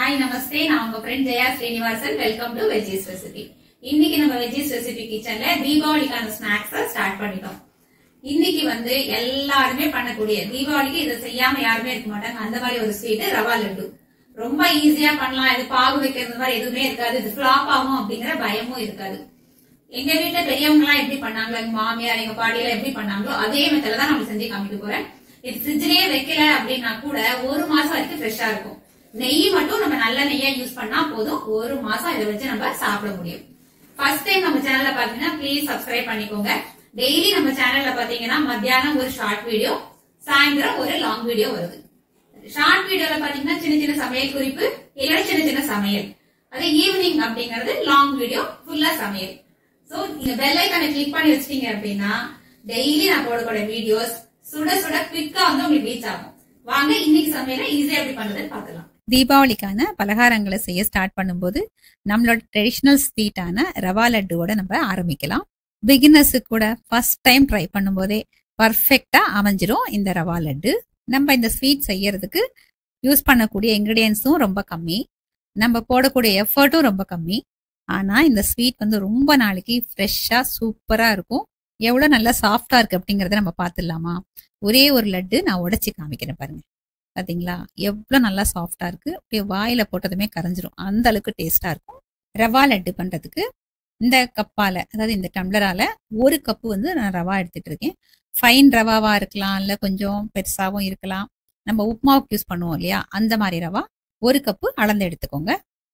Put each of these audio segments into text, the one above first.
hi நமஸ்தே நான் உங்க friend Jaya Srinivasan welcome to veggies recipe இன்னைக்கு நம்ம வெஜ்ஜீஸ் ரெசிபி கிச்சன்ல தீபாவளிக்கான ஸ்நாக்ஸ் ஸ்டார்ட் பண்ணிட்டோம் இன்னைக்கு வந்து எல்லாருமே பண்ணக்கூடிய தீபாவளிக்கு இதை செய்யாம யாருமே இருக்க மாட்டாங்க அந்த மாதிரி ஒரு ஸ்வீட் ரவா லட்டு ரொம்ப ஈஸியா பண்ணலாம் இது பாகு வைக்கிறது மாதிரி எதுவுமே இருக்காது இது ஃபிளாப் ஆகும் அப்படிங்கிற பயமும் இருக்காது எங்க வீட்டுல பெரியவங்க எல்லாம் எப்படி பண்ணாங்களோ எங்க மாமியார் எங்க பாட்டியெல்லாம் எப்படி பண்ணாங்களோ அதே மெத்தட்ல தான் நம்ம செஞ்சு காமிக்க போறேன் இது ஃப்ரிட்ஜ்லயே வைக்கல அப்படின்னா கூட ஒரு மாசம் வரைக்கும் ஃப்ரெஷ்ஷா இருக்கும் நெய் மட்டும் நம்ம நல்ல நெய்யா யூஸ் பண்ணா போதும் ஒரு மாசம் இதை வச்சு நம்ம சாப்பிட முடியும் ஃபர்ஸ்ட் டைம் நம்ம சேனல்ல பாத்தீங்கன்னா ப்ளீஸ் சப்ஸ்கிரைப் பண்ணிக்கோங்க டெய்லி நம்ம சேனல்ல பாத்தீங்கன்னா மத்தியானம் ஒரு ஷார்ட் வீடியோ சாயந்தரம் ஒரு லாங் வீடியோ வருது ஷார்ட் வீடியோல பாத்தீங்கன்னா சின்ன சின்ன சமையல் குறிப்பு இல்ல சின்ன சின்ன சமையல் அதே ஈவினிங் அப்படிங்கறது லாங் வீடியோ ஃபுல்லா சமையல் சோ நீங்க பெல் ஐக்கானை கிளிக் பண்ணி வச்சிட்டீங்க அப்படின்னா டெய்லி நான் போடக்கூடிய வீடியோஸ் சுட சுட குவிக்கா வந்து உங்களுக்கு ரீச் ஆகும் வாங்க இன்னைக்கு சமையல ஈஸியா எப்படி பண்றதுன்னு பார்க்கலாம் தீபாவளிக்கான பலகாரங்களை செய்ய ஸ்டார்ட் பண்ணும்போது நம்மளோட ட்ரெடிஷ்னல் ஸ்வீட்டான ரவா லட்டுவோட நம்ம ஆரம்பிக்கலாம் பிகினர்ஸு கூட ஃபர்ஸ்ட் டைம் ட்ரை பண்ணும்போதே பர்ஃபெக்டா அமைஞ்சிரும் இந்த ரவா லட்டு நம்ம இந்த ஸ்வீட் செய்யறதுக்கு யூஸ் பண்ணக்கூடிய இன்கிரியன்ஸும் ரொம்ப கம்மி நம்ம போடக்கூடிய எஃபர்ட்டும் ரொம்ப கம்மி ஆனா இந்த ஸ்வீட் வந்து ரொம்ப நாளைக்கு ஃப்ரெஷ்ஷா சூப்பரா இருக்கும் எவ்வளவு நல்லா சாஃப்டா இருக்கு அப்படிங்கறத நம்ம பார்த்துடலாமா ஒரே ஒரு லட்டு நான் உடைச்சு காமிக்கிறேன் பாருங்க பாத்தீங்களா எவ்வளவு நல்லா சாஃப்டா இருக்கு அப்படியே வாயில போட்டதுமே கரைஞ்சிரும் அந்த அளவுக்கு டேஸ்டா இருக்கும் ரவா லட்டு பண்றதுக்கு இந்த கப்பால அதாவது இந்த டம்ளரால ஒரு கப்பு வந்து நான் ரவா எடுத்துட்டு இருக்கேன் ஃபைன் ரவாவா இருக்கலாம் இல்ல கொஞ்சம் பெருசாவும் இருக்கலாம் நம்ம உப்மாவுக்கு யூஸ் பண்ணுவோம் இல்லையா அந்த மாதிரி ரவா ஒரு கப்பு அளந்து எடுத்துக்கோங்க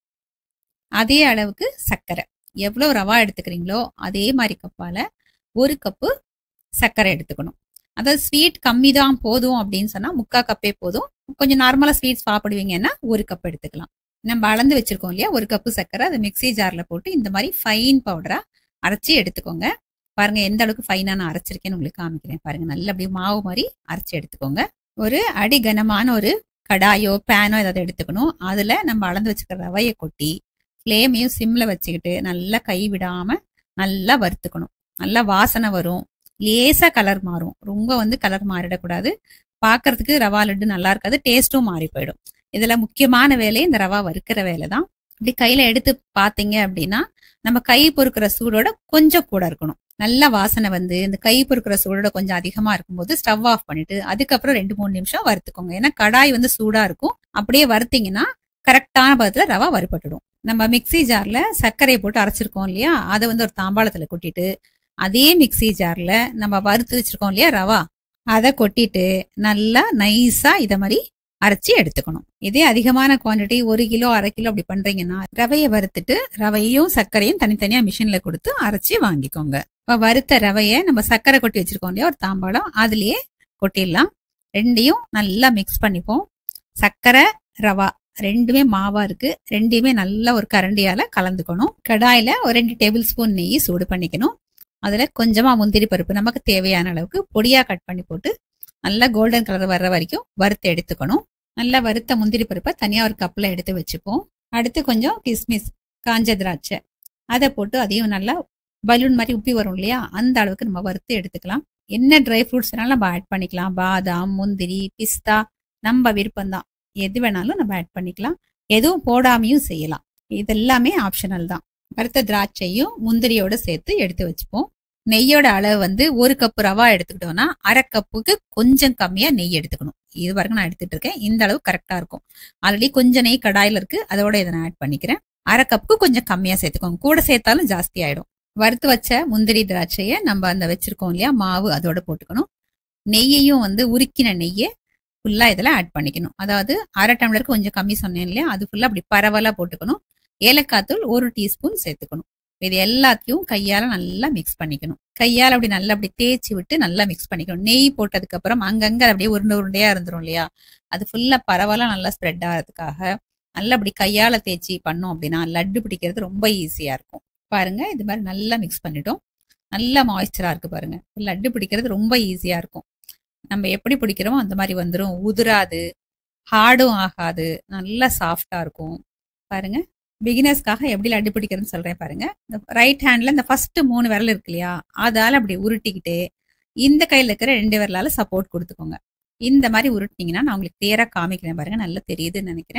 அதே அளவுக்கு சர்க்கரை எவ்வளவு ரவா எடுத்துக்கிறீங்களோ அதே மாதிரி கப்பால ஒரு கப்பு சர்க்கரை எடுத்துக்கணும் அதாவது ஸ்வீட் கம்மி தான் போதும் அப்படின்னு சொன்னா முக்கா கப்பே போதும் கொஞ்சம் நார்மலா ஸ்வீட் சாப்பிடுவீங்கன்னா ஒரு கப் எடுத்துக்கலாம் நம்ம அளந்து வச்சிருக்கோம் இல்லையா ஒரு கப்பு சர்க்கரை அதை மிக்ஸி ஜார்ல போட்டு இந்த மாதிரி ஃபைன் பவுடரா அரைச்சி எடுத்துக்கோங்க பாருங்க எந்த அளவுக்கு ஃபைனா நான் அரைச்சிருக்கேன்னு உங்களுக்கு காமிக்கிறேன் பாருங்க நல்ல அப்படியே மாவு மாதிரி அரைச்சி எடுத்துக்கோங்க ஒரு அடி கனமான ஒரு கடாயோ பேனோ ஏதாவது எடுத்துக்கணும் அதுல நம்ம அளந்து வச்சுக்கிற ரவையை கொட்டி ஃப்ளேமையும் சிம்ல வச்சுக்கிட்டு நல்லா கை விடாம நல்லா வறுத்துக்கணும் நல்லா வாசனை வரும் லேசா கலர் மாறும் ரொம்ப வந்து கலர் மாறிடக்கூடாது பார்க்கறதுக்கு ரவா லட்டு நல்லா இருக்காது டேஸ்ட்டும் மாறி போயிடும் இதுல முக்கியமான வேலை இந்த ரவா வறுக்கிற வேலை தான் இப்படி கையில எடுத்து பாத்தீங்க அப்படின்னா நம்ம கை பொறுக்கிற சூடோட கொஞ்சம் கூட இருக்கணும் நல்ல வாசனை வந்து இந்த கை பொறுக்கிற சூடோட கொஞ்சம் அதிகமா இருக்கும்போது ஸ்டவ் ஆஃப் பண்ணிட்டு அதுக்கப்புறம் ரெண்டு மூணு நிமிஷம் வறுத்துக்கோங்க ஏன்னா கடாய் வந்து சூடா இருக்கும் அப்படியே வறுத்தீங்கன்னா கரெக்டான பதத்துல ரவா வறுபட்டுடும் நம்ம மிக்ஸி ஜார்ல சர்க்கரையை போட்டு அரைச்சிருக்கோம் இல்லையா அதை வந்து ஒரு தாம்பாளத்துல கொட்டிட்டு அதே மிக்ஸி ஜார்ல நம்ம வறுத்து வச்சிருக்கோம் இல்லையா ரவா அதை கொட்டிட்டு நல்லா நைஸா இத மாதிரி அரைச்சி எடுத்துக்கணும் இதே அதிகமான குவாண்டிட்டி ஒரு கிலோ அரை கிலோ அப்படி பண்றீங்கன்னா ரவையை வறுத்துட்டு ரவையும் சர்க்கரையும் தனித்தனியா மிஷின்ல கொடுத்து அரைச்சி வாங்கிக்கோங்க இப்ப வறுத்த ரவையை நம்ம சர்க்கரை கொட்டி வச்சிருக்கோம் இல்லையா ஒரு தாம்பாளம் அதுலயே கொட்டிடலாம் ரெண்டையும் நல்லா மிக்ஸ் பண்ணிப்போம் சர்க்கரை ரவா ரெண்டுமே மாவா இருக்கு ரெண்டையுமே நல்லா ஒரு கரண்டியால கலந்துக்கணும் கடாயில ஒரு ரெண்டு டேபிள் ஸ்பூன் நெய் சூடு பண்ணிக்கணும் அதுல கொஞ்சமா முந்திரி பருப்பு நமக்கு தேவையான அளவுக்கு பொடியா கட் பண்ணி போட்டு நல்லா கோல்டன் கலர் வர்ற வரைக்கும் வறுத்து எடுத்துக்கணும் நல்லா வறுத்த முந்திரி பருப்பை தனியா ஒரு கப்ல எடுத்து வச்சுப்போம் அடுத்து கொஞ்சம் கிஸ்மிஸ் காஞ்ச திராட்சை அதை போட்டு அதையும் நல்லா பலூன் மாதிரி உப்பி வரும் இல்லையா அந்த அளவுக்கு நம்ம வறுத்து எடுத்துக்கலாம் என்ன ட்ரை ஃப்ரூட்ஸ் வேணாலும் நம்ம ஆட் பண்ணிக்கலாம் பாதாம் முந்திரி பிஸ்தா நம்ம விருப்பம் தான் எது வேணாலும் நம்ம ஆட் பண்ணிக்கலாம் எதுவும் போடாமையும் செய்யலாம் இதெல்லாமே ஆப்ஷனல் தான் வறுத்த திராட்சையும் முந்திரியோட சேர்த்து எடுத்து வச்சுப்போம் நெய்யோட அளவு வந்து ஒரு கப்பு ரவா எடுத்துக்கிட்டோம்னா அரை கப்புக்கு கொஞ்சம் கம்மியா நெய் எடுத்துக்கணும் இது வரைக்கும் நான் எடுத்துட்டு இருக்கேன் இந்த அளவு கரெக்டா இருக்கும் ஆல்ரெடி கொஞ்சம் நெய் கடாயில இருக்கு அதோட இதை நான் ஆட் பண்ணிக்கிறேன் அரை கப்புக்கு கொஞ்சம் கம்மியா சேர்த்துக்கோங்க கூட சேர்த்தாலும் ஜாஸ்தி ஆயிடும் வறுத்து வச்ச முந்திரி திராட்சையை நம்ம அந்த வச்சிருக்கோம் இல்லையா மாவு அதோட போட்டுக்கணும் நெய்யையும் வந்து உருக்கின நெய்யை ஃபுல்லா இதுல ஆட் பண்ணிக்கணும் அதாவது அரை டம்ளருக்கு கொஞ்சம் கம்மி சொன்னேன் இல்லையா அது ஃபுல்லா அப்படி பரவலா போட்டுக்கணும் ஏலக்காய் தூள் ஒரு டீஸ்பூன் சேர்த்துக்கணும் இது எல்லாத்தையும் கையால நல்லா மிக்ஸ் பண்ணிக்கணும் கையால அப்படி நல்லா அப்படி தேய்ச்சி விட்டு நல்லா மிக்ஸ் பண்ணிக்கணும் நெய் போட்டதுக்கு அப்புறம் அங்கங்க அப்படியே உருண்டை உருண்டையா இருந்துரும் இல்லையா அது ஃபுல்லா பரவலா நல்லா ஸ்ப்ரெட் ஆகிறதுக்காக நல்லா அப்படி கையால தேய்ச்சி பண்ணோம் அப்படின்னா லட்டு பிடிக்கிறது ரொம்ப ஈஸியா இருக்கும் பாருங்க இது மாதிரி நல்லா மிக்ஸ் பண்ணிட்டோம் நல்ல மாய்ஸ்சரா இருக்கு பாருங்க லட்டு பிடிக்கிறது ரொம்ப ஈஸியா இருக்கும் நம்ம எப்படி பிடிக்கிறோமோ அந்த மாதிரி வந்துடும் உதிராது ஹார்டும் ஆகாது நல்லா சாஃப்டா இருக்கும் பாருங்க பிகினர்ஸ்க்காக எப்படி லட்டு பிடிக்கிறதுன்னு சொல்றேன் பாருங்க இந்த ரைட் ஹேண்ட்ல இந்த ஃபர்ஸ்ட் மூணு விரல் இருக்கு இல்லையா அதால அப்படி உருட்டிக்கிட்டு இந்த கையில இருக்கிற ரெண்டு விரலால சப்போர்ட் கொடுத்துக்கோங்க இந்த மாதிரி உருட்டினீங்கன்னா நான் உங்களுக்கு கிளியரா காமிக்கிறேன் பாருங்க நல்லா தெரியுதுன்னு நினைக்கிறேன்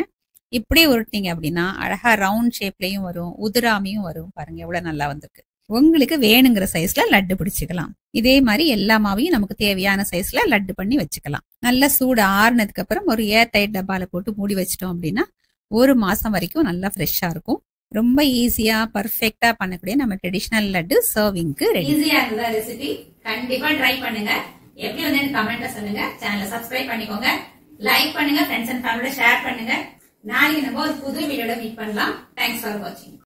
இப்படி உருட்டினீங்க அப்படின்னா அழகா ரவுண்ட் ஷேப்லயும் வரும் உதிராமையும் வரும் பாருங்க எவ்வளவு நல்லா வந்திருக்கு உங்களுக்கு வேணுங்கிற சைஸ்ல லட்டு பிடிச்சிக்கலாம் இதே மாதிரி எல்லா மாவையும் நமக்கு தேவையான சைஸ்ல லட்டு பண்ணி வச்சுக்கலாம் நல்லா சூடு ஆறுனதுக்கு அப்புறம் ஒரு ஏர் டைட் டப்பால போட்டு மூடி வச்சிட்டோம் அப்படின்னா ஒரு மாசம் வரைக்கும் நல்லா ஃப்ரெஷ்ஷா இருக்கும் ரொம்ப ஈஸியா பர்ஃபெக்டா பண்ணக்கூடிய நம்ம ட்ரெடிஷ்னல் லட்டு சர்விங்க்கு ரெடி ஈஸியா இருந்ததா ரெசிபி கண்டிப்பா ட்ரை பண்ணுங்க எப்படி வந்து கமெண்ட்ல சொல்லுங்க சேனலை சப்ஸ்கிரைப் பண்ணிக்கோங்க லைக் பண்ணுங்க ஃப்ரெண்ட்ஸ் அண்ட் ஃபேமிலியோட ஷேர் பண்ணுங்க நாளைக்கு நம்ம ஒரு புது வீடியோட மீட் பண்ணலாம் தேங்க்ஸ் ஃபார் வாட்சிங்